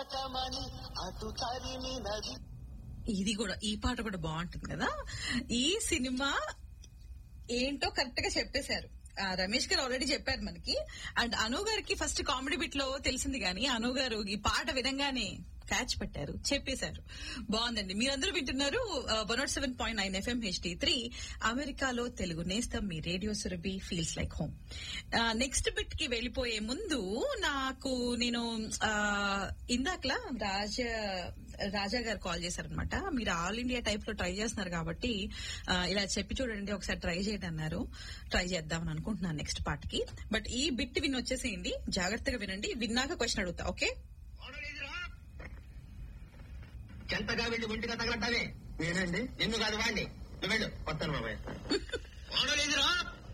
ఓటమని అటు తరిమినది ఇది కూడా ఈ పాట కూడా బాగుంటుంది కదా ఈ సినిమా ఏంటో కరెక్ట్ గా చెప్పేశారు ఆ, రమేష్ గారు ఆల్రెడీ చెప్పారు మనకి అండ్ అను గారికి ఫస్ట్ కామెడీ బిట్ లో తెలిసింది కానీ అను గారు ఈ పాట విధంగానే క్యాచ్ పెట్టారు చెప్పేశారు బాగుందండి మీరందరూ వింటున్నారు one nought seven point nine FM HD three అమెరికాలో తెలుగు నేస్తం మీ radio Surabhi feels like home next bit కి వెళ్ళిపోయే ముందు నాకు నేను ఆ, ఇందాకలా రాజ రాజా గారు కాల్ చేశారనమాట మీరు ఆల్ ఇండియా టైప్ లో ట్రై చేస్తున్నారు కాబట్టి ఆ, ఇలా చెప్పి చూడండి ఒకసారి ట్రై చేయండి అన్నారు ట్రై చేద్దామని అనుకుంటున్నాను నెక్స్ట్ పార్ట్ కి బట్ ఈ బిట్ విని వచ్చేసేయండి జాగ్రత్తగా వినండి విన్నాక క్వశ్చన్ అడుగుతా ఓకే చెంతగా వెళ్ళి ఒంటిగా తగలట్టావే నేనండి నిన్ను కాదు వాడిని నువ్వు వెళ్ళు కొత్తాను బాబాయ్ గోడలేదురా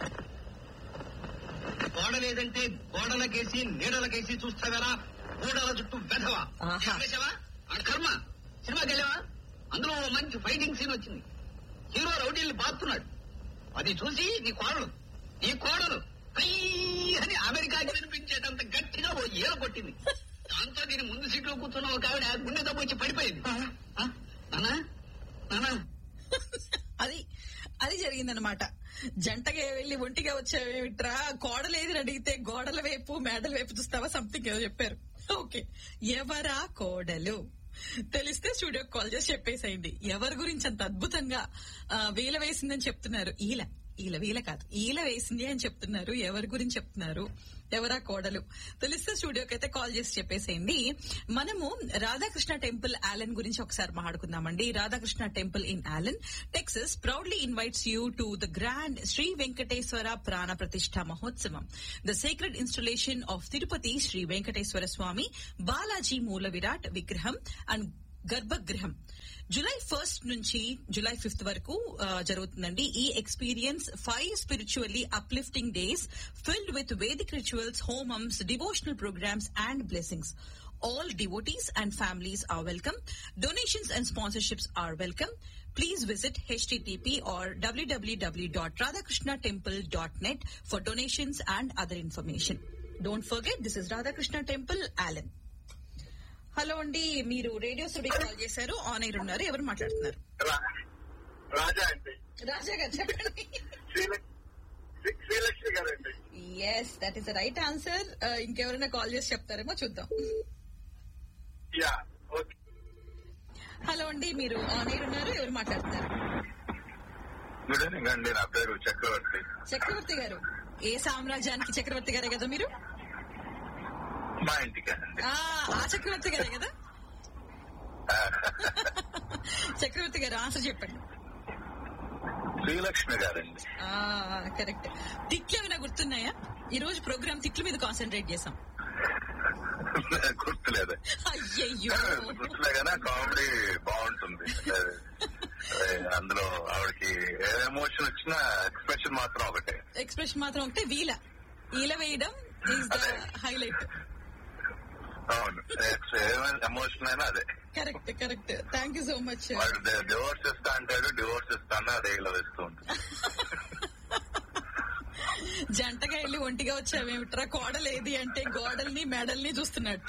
గోడలేదంటే గోడలకేసి నీడలకేసి చూస్తావేరా గోడల చుట్టూ వెధవా ఆహా. చేసావా ఆ కర్మ సినిమాకి వెళ్ళావా అందులో ఓ మంచి ఫైటింగ్ సీన్ వచ్చింది హీరో రౌడీల్ని బాస్తున్నాడు అది చూసి నీ కోడలు నీ కోడలు అయ్యి అని అమెరికాకి వినిపించేటంత గట్టిగా ఓ ఈల కొట్టింది దాంతో దీని ముందు సీట్లో కూర్చున్న ఒక ఆవిడ గుండె దెబ్బ వచ్చి పడిపోయింది ఆ? నానా నానా అది అది జరిగిందనమాట జంటగా వెళ్లి ఒంటిగా వచ్చావేమిట్రా కోడలేది అడిగితే గోడల వైపు మేడల వైపు చూస్తావా సంథింగ్ ఏదో చెప్పారు ఓకే ఎవరా కోడలు తెలిస్తే స్టూడియోకి కాల్ చేసి చెప్పేసేయండి ఎవరి గురించి అంత అద్భుతంగా ఆ, వీల వేసిందని చెప్తున్నారు ఈల ఈల వీల కాదు ఈల వేసింది అని చెప్తున్నారు ఎవరి గురించి చెప్తున్నారు ఎవరా కోడలు తెలిస్తే స్టూడియోకి అయితే కాల్ చేసి చెప్పేసేయండి మనము రాధాకృష్ణ టెంపుల్ ఆలన్ గురించి ఒకసారి మాట్లాడుకుందామండి Radhakrishna temple in Allen Texas proudly invites you to the grand Sri Venkateswara Prana Pratishtha Mahotsavam the sacred installation of Tirupati Sri Venkateswara Swami Balaji మూల విరాట్ విగ్రహం అండ్ గర్భగృహం జులై ఫస్ట్ నుంచి జులై ఫిఫ్త్ వరకు ఆ, జరుగుతుందండి ఈ experience five spiritually uplifting days filled with Vedic rituals హోమమ్స్ devotional programmes and blessings All devotees and families are welcome. Donations and sponsorships are welcome. Please visit http or www.radhakrishnatemple.net for donations and other information. Don't forget, this is Radhakrishna Temple, Allen. Hello అండి మీరు radio studio call చేశారు on air ఉన్నారు ఎవరు మాట్లాడుతున్నారు రాజా అండి రాజా గారు చెప్పండి శ్రీలక్ష్మి శ్రీలక్ష్మి గారండి yes that is right answer ఇంకెవరైనా కాల్ చేసి చెప్తారేమో చూద్దాం యా ఓకే హలో అండి మీరు ఆన్ ఎయిర్ ఉన్నారు ఎవరు మాట్లాడుతున్నారు గుడ్ ఈవినింగ్ అండి నా పేరు చక్రవర్తి చక్రవర్తి గారు ఏ సామ్రాజ్యానికి చక్రవర్తి గారే కదా మీరు మా ఇంటికేనండి ఆ ఆ చక్రవర్తి గారే కదా చక్రవర్తి గారు ఆన్సర్ చెప్పండి శ్రీలక్ష్మి గారండి ఆ కరెక్ట్ తిట్లు ఏమైనా గుర్తున్నాయా ఈ రోజు ప్రోగ్రామ్ తిట్ల మీద కాన్సన్ట్రేట్ చేసాం గుర్తులేదు అయ్యయ్యో గుర్తులే కానీ కామెడీ బాగుంటుంది అదే, అందులో ఆవిడకి ఏ ఎమోషన్ వచ్చినా ఎక్స్ప్రెషన్ మాత్రం ఒకటే ఎక్స్ప్రెషన్ మాత్రం ఒకటే వీల ఈల వేయడం ఈజ్ ద హైలైట్ అవును ఎమోషన్ అయినా అదే correct correct thank you so much వాడు డివోర్స్ ఇస్తా అంటాడు డివోర్స్ ఇస్తాను అదే ఇలా ఇస్తూ ఉంటుంది జంటగా వెళ్ళి ఒంటిగా వచ్చావేమిట్రా కోడలేది అంటే గోడల్ని మెడల్ని చూస్తున్నట్ట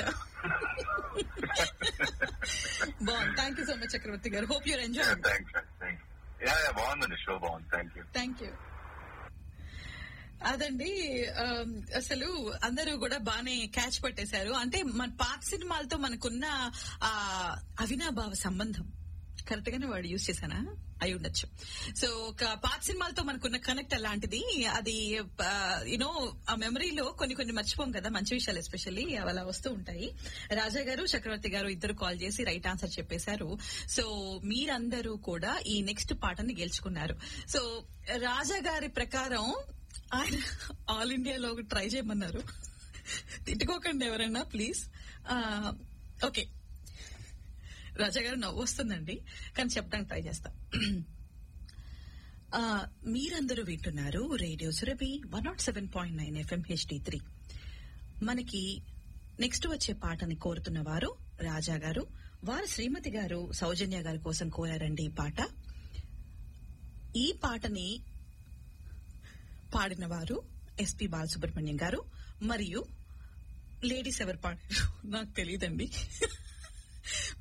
బాగుంది thank you so much Chakravarthi garu hope your enjoy thank you thank you yeah బాగుందండి షో బాగుంది థ్యాంక్ యూ థ్యాంక్ యూ అదండి ఆమ్, అసలు అందరూ కూడా బానే క్యాచ్ పట్టేశారు అంటే మన పాత సినిమాలతో మనకున్న ఆ అవినాభావ సంబంధం కరెక్ట్ గానే వాడు యూజ్ చేశానా అయి ఉండొచ్చు సో ఒక పాత సినిమాలతో మనకున్న కనెక్ట్ అలాంటిది అది యూనో ఆ మెమరీలో కొన్ని కొన్ని మర్చిపోం కదా మంచి విషయాలు ఎస్పెషల్లీ అలా వస్తూ ఉంటాయి రాజా గారు చక్రవర్తి గారు ఇద్దరు కాల్ చేసి రైట్ ఆన్సర్ చెప్పేశారు సో మీరందరూ కూడా ఈ నెక్స్ట్ పాటని గెలుచుకున్నారు సో రాజా గారి ప్రకారం ఆయన ఆల్ ఇండియాలో ట్రై చేయమన్నారు తిట్టుకోకండి ఎవరైనా ప్లీజ్ ఓకే రాజా గారు నవ్వు వస్తుందండి కానీ చెప్పడానికి ట్రై చేస్తా ఆ, మీరందరూ వింటున్నారు radio Surabhi one nought seven point nine FM HD three మనకి నెక్స్ట్ వచ్చే పాటని కోరుతున్న వారు రాజా గారు వారు శ్రీమతి గారు సౌజన్య గారి కోసం కోరారండి ఈ పాట ఈ పాటని పాడిన వారు ఎస్పి బాలసుబ్రహ్మణ్యం గారు మరియు లేడీస్ ఎవరు పాడారు నాకు తెలియదండి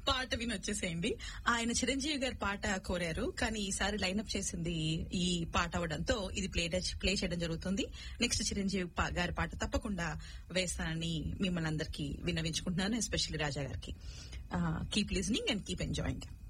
పాట విని వచ్చేసేయండి ఆయన చిరంజీవి గారి పాట కోరారు కానీ ఈసారి లైన్అప్ చేసింది ఈ పాట అవడంతో ఇది ప్లే ప్లే చేయడం జరుగుతుంది నెక్స్ట్ చిరంజీవి పా- గారి పాట తప్పకుండా వేస్తానని మిమ్మల్ని అందరికీ విన్నవించుకుంటున్నాను ఎస్పెషల్లీ రాజా గారికి keep listening and keep enjoying